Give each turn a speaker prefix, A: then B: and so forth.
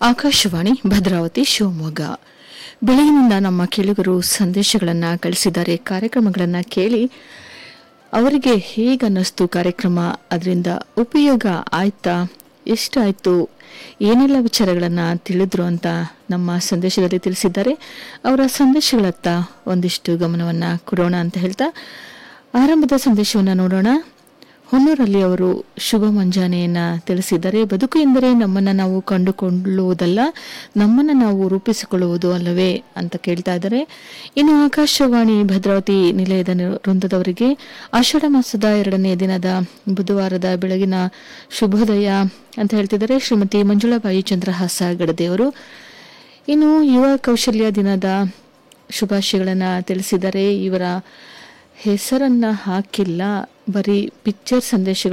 A: ಆಕಾಶವಾಣಿ ಭದ್ರಾವತಿ ಶಿವಮೊಗ್ಗ ಬೆಳಗಿನಿಂದ ನಮ್ಮ ಕೇಳುಗರು ಸಂದೇಶಗಳನ್ನು ಕಳಿಸಿದ್ದಾರೆ ಕಾರ್ಯಕ್ರಮಗಳನ್ನು ಕೇಳಿ ಅವರಿಗೆ ಹೇಗನ್ನಿಸ್ತು ಕಾರ್ಯಕ್ರಮ ಅದರಿಂದ ಉಪಯೋಗ ಆಯ್ತಾ ಎಷ್ಟಾಯ್ತು ಏನೆಲ್ಲ ವಿಚಾರಗಳನ್ನು ತಿಳಿದ್ರು ಅಂತ ನಮ್ಮ ಸಂದೇಶದಲ್ಲಿ ತಿಳಿಸಿದ್ದಾರೆ ಅವರ ಸಂದೇಶಗಳತ್ತ ಒಂದಿಷ್ಟು ಗಮನವನ್ನು ಕೊಡೋಣ ಅಂತ ಹೇಳ್ತಾ ಆರಂಭದ ಸಂದೇಶವನ್ನು ನೋಡೋಣ ಹೊನ್ನೂರಲ್ಲಿ ಅವರು ಶುಭ ಮುಂಜಾನೆಯನ್ನ ತಿಳಿಸಿದ್ದಾರೆ ಬದುಕು ಎಂದರೆ ನಮ್ಮನ್ನ ನಾವು ಕಂಡುಕೊಳ್ಳುವುದಲ್ಲ ನಮ್ಮನ್ನ ನಾವು ರೂಪಿಸಿಕೊಳ್ಳುವುದು ಅಲ್ಲವೇ ಅಂತ ಕೇಳ್ತಾ ಇದ್ದಾರೆ ಇನ್ನು ಆಕಾಶವಾಣಿ ಭದ್ರಾವತಿ ನಿಲಯದ ನಿ- ವೃಂದದವರಿಗೆ ಆಷಾಢ ಮಾಸದ ಎರಡನೇ ದಿನದ ಬುಧವಾರದ ಬೆಳಗಿನ ಶುಭೋದಯ ಅಂತ ಹೇಳ್ತಿದ್ದಾರೆ ಶ್ರೀಮತಿ ಮಂಜುಳಾಬಾಯಿ ಚಂದ್ರಹಾಸ ಗಡದೆಯವರು ಇನ್ನು ಯುವ ಕೌಶಲ್ಯ ದಿನದ ಶುಭಾಶಯಗಳನ್ನು ತಿಳಿಸಿದರೆ ಇವರ ಹೆಸರನ್ನ ಹಾಕಿಲ್ಲ ಬರೀ ಪಿಕ್ಚರ್ ಸಂದೇಶಗಳು